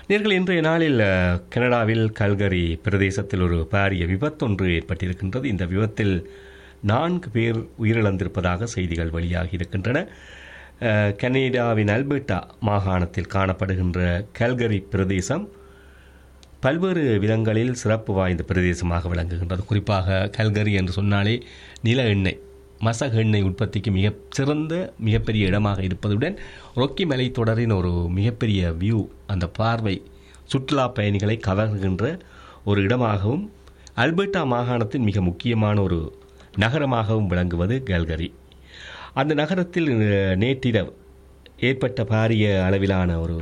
நேர்கள் இன்றைய நாளில் அஹ், கனடாவில் கல்கரி பிரதேசத்தில் ஒரு பாரிய விபத்தொன்று ஏற்பட்டிருக்கின்றது இந்த விபத்தில் நான்கு பேர் உயிரிழந்திருப்பதாக செய்திகள் வெளியாகி இருக்கின்றன அஹ், கனடாவின் அல்பர்டா மாகாணத்தில் காணப்படுகின்ற கல்கரி பிரதேசம் பல்வேறு விதங்களில் சிறப்பு வாய்ந்த பிரதேசமாக விளங்குகின்றது குறிப்பாக கல்கரி என்று சொன்னாலே நில எண்ணெய் மசக எண்ணெய் உற்பத்திக்கு மிக சிறந்த மிகப்பெரிய இடமாக இருப்பதுடன் ரொக்கி மலை தொடரின் ஒரு மிகப்பெரிய வியூ அந்த பார்வை சுற்றுலா பயணிகளை கவர்கின்ற ஒரு இடமாகவும் அல்பர்டா மாகாணத்தின் மிக முக்கியமான ஒரு நகரமாகவும் விளங்குவது கல்கரி அந்த நகரத்தில் அஹ், நேற்றிரவு ஏற்பட்ட பாரிய அளவிலான ஒரு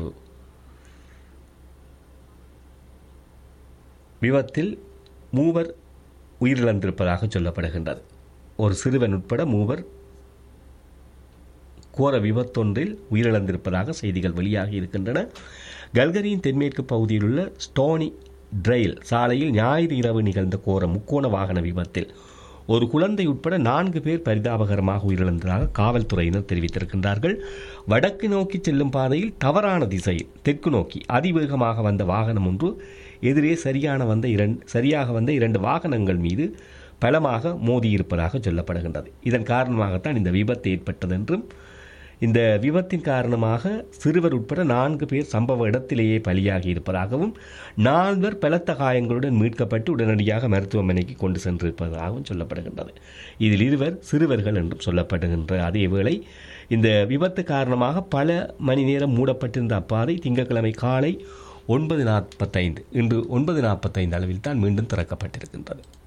விபத்தில் மூவர் உயிரிழந்திருப்பதாக சொல்லப்படுகின்றது ஒரு சிறுவன் உட்பட மூவர் கோர விபத்தொன்றில் உயிரிழந்திருப்பதாக செய்திகள் வெளியாகி இருக்கின்றன கல்கரியின் தென்மேற்கு பகுதியில் உள்ள ஸ்டோனி டிரெயில் சாலையில் ஞாயிறு இரவு நிகழ்ந்த கோர முக்கோண வாகன விபத்தில் ஒரு குழந்தை உட்பட நான்கு பேர் பரிதாபகரமாக உயிரிழந்ததாக காவல்துறையினர் தெரிவித்திருக்கின்றார்கள் வடக்கு நோக்கி செல்லும் பாதையில் தவறான திசையில் தெற்கு நோக்கி அதிவேகமாக வந்த வாகனம் ஒன்று எதிரே சரியான வந்த இரண்டு சரியாக வந்த இரண்டு வாகனங்கள் மீது பலமாக மோதியிருப்பதாக சொல்லப்படுகின்றது இதன் காரணமாகத்தான் இந்த விபத்து ஏற்பட்டது என்றும் இந்த விபத்தின் காரணமாக சிறுவர் உட்பட நான்கு பேர் சம்பவ இடத்திலேயே பலியாகி இருப்பதாகவும் நால்வர் பலத்த காயங்களுடன் மீட்கப்பட்டு உடனடியாக மருத்துவமனைக்கு கொண்டு சென்றிருப்பதாகவும் சொல்லப்படுகின்றது இதில் இருவர் சிறுவர்கள் என்றும் சொல்லப்படுகின்ற அதேவேளை இந்த விபத்து காரணமாக பல மணி நேரம் மூடப்பட்டிருந்த அப்பாதை திங்கட்கிழமை காலை ஒன்பது நாற்பத்தைந்து இன்று ஒன்பது நாற்பத்தைந்து அளவில் தான் மீண்டும் திறக்கப்பட்டிருக்கின்றது